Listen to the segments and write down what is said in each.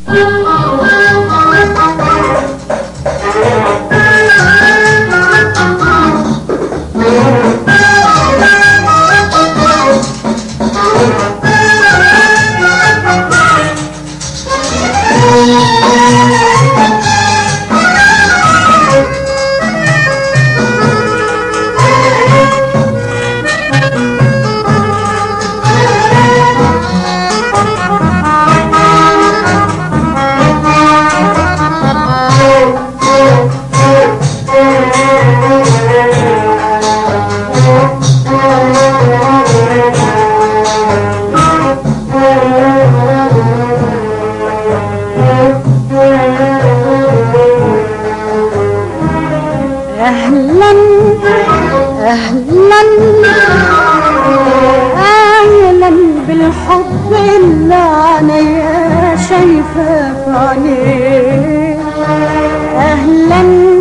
اهلا اهلا اهلا بالحب اللي عينيا شايفه في عينيه اهلا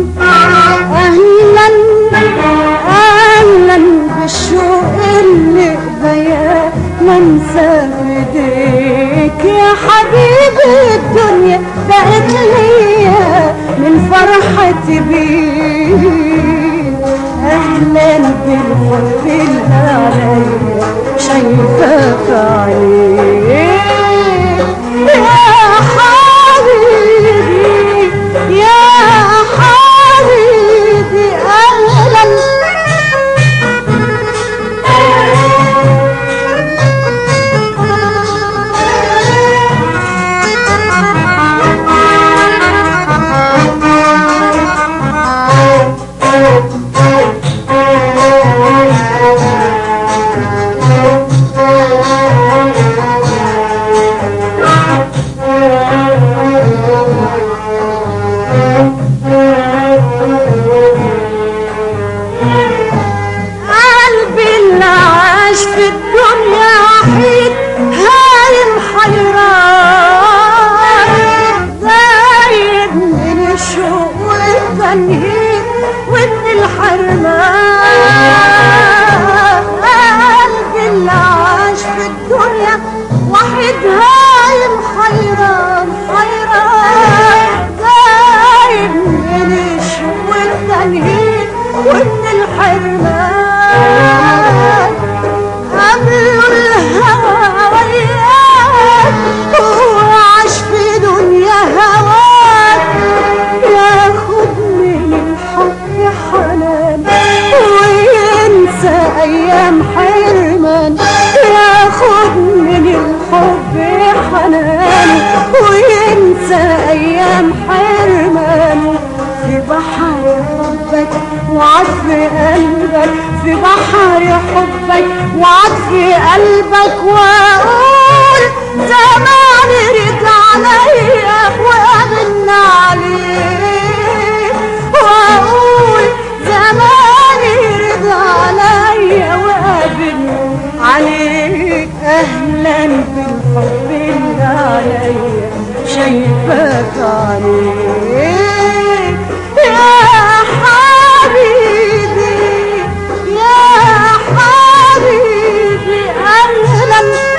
اهلا اهلا بالشوق اللي ايديا منسى ايديك يا حبيبي الدنيا بقت ليا من فرحتي بيك اهلا بالحب اللي عليا شايفه في عينيك يا حبيبي يا حبيبي اهلا قلبي اللي عاش في الدنيا وحيد هايم حيران زايد من الشوق والتنهيد ومن الحرمان قلبي اللي عاش في الدنيا وحيد هايم حيران حيران زايد من الشوق والتنهيد ومن الحرمان قبله الهوى وياك وعاش في دنيا هواك ياخد من الحب حنان وينسى ايام حرمان ياخد من الحب حنان وينسى ايام حرمان في بحر حبك وعطف قلبك في بحر حبك وعطف قلبك واقول زمان رد عليا وأغن عليه واقول زمان رد عليا وأغن عليك اهلا بالحب اللي عليا شايفك عليك يا حبيبي يا حبيبي اهلا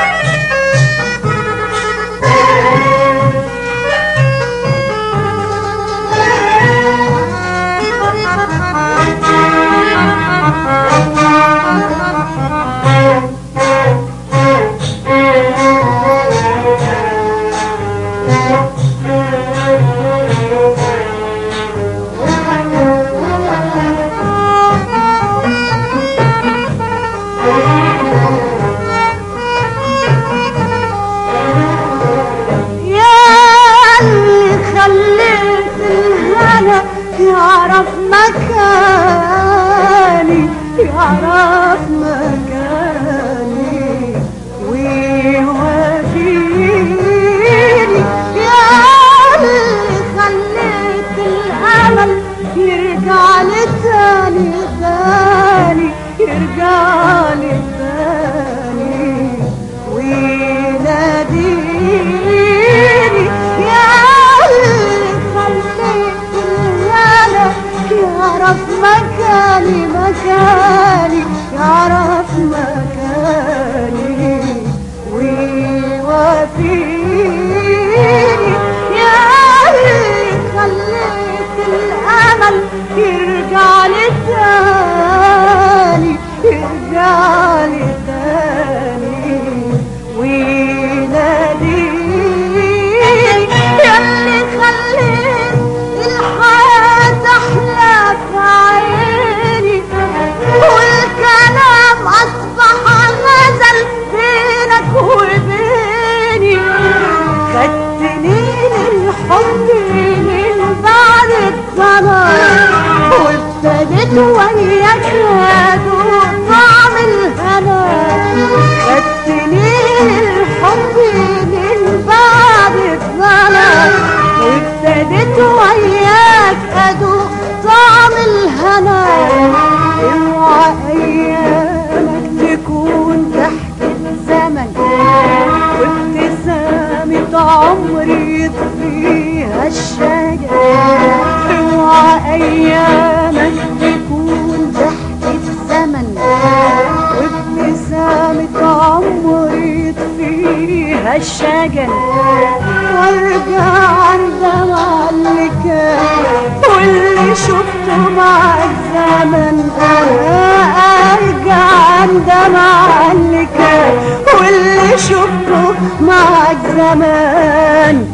يا اللي خليت الهنا يعرف مكاني يعرف مكاني ويوافيني يا اللي خليت الامل يرجع لي تاني تاني يرجع لي تاني ويناديني يا اللي خليت الهنا يعرف مكاني مكاني يعرف حبي من بعد الضلال وابتديت وياك ادوق طعم الهنا خدتني الحب من بعد الضلال وابتديت وياك ادوق طعم الهنا اوعى ايامك تكون تحت الزمن وابتسامة عمري يطفيها الشجر اوعى ايامك تكون تحت الزمن وابتسامة عمري يطفيها الشجر وارجع عندما اللي كان واللي شفته مع الزمن ارجع عندما اللي كان واللي شفته مع الزمان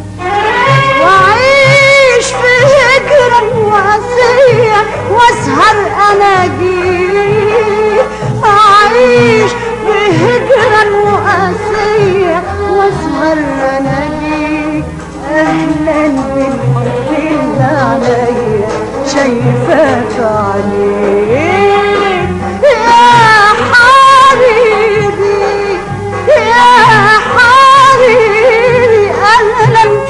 واعيش في هجرة واسية واسهر اناجيه اعيش في هجرة واسية واسهر اناجيه اهلا بالحب اللي عليا شايفاك عليك يا حبيبي يا حبيبي اهلا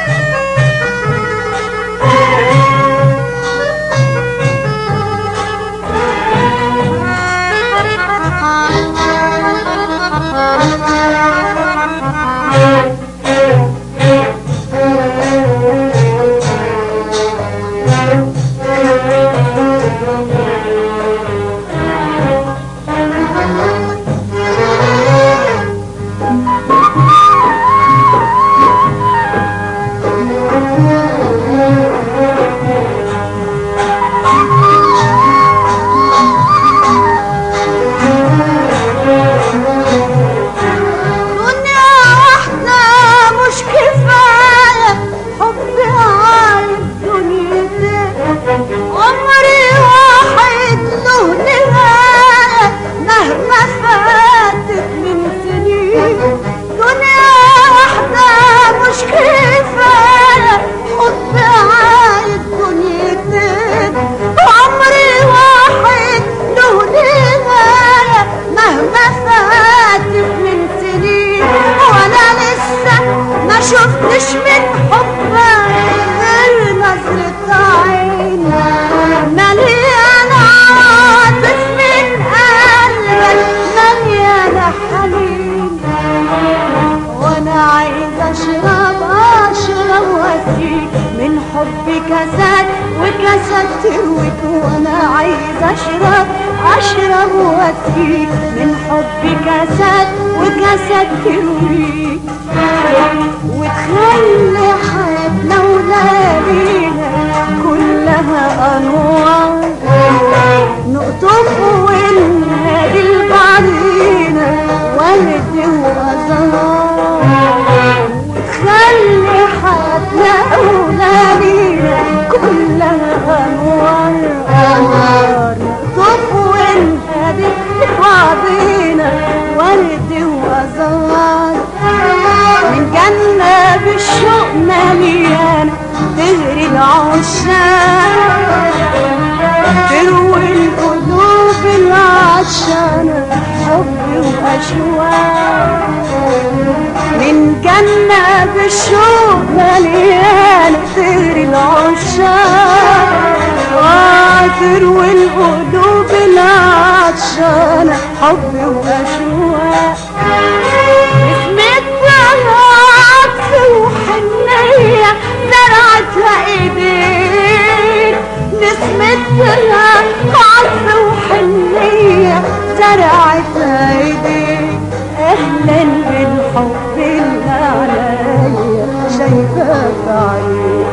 دنيا واحدة مش كفاية حب عايز دنيتين عمري واحد له نهاية مهما فاتت من سنين دنيا واحدة مش كفاية حب عايز دنيتين عمري واحد له نهاية مهما فاتت من سنين وانا لسه ما شفتش من حبك غير نظرة عين مليانة عاطف من قلبك مليانة حنين وانا عايزة اشرب اشرب واسيك من حبي كاسات وكاسات ترويك وانا عايزة اشرب اشرب واسيك من حبي كاسات وكاسات ترويك وتخلي حياتنا ولادينا كلها انوار نقطف ونهدي لبعضينا ورد وازهار وتخلي حياتنا ولادينا كلها انوار انوار نقطف ونهدي لبعضينا ورد وازهار من جنة بالشوق مليانة تغري العشاق تروي القلوب العطشانة حب وأشواق من جنة بالشوق مليانة تغري العشاق وتروي القلوب العطشانة حب وأشواق اسمتها عطف وحنية زرعتها ايديك نسمتها عطف وحنية زرعتها ايديك اهلا بالحب اللي عليا شايفاك عليك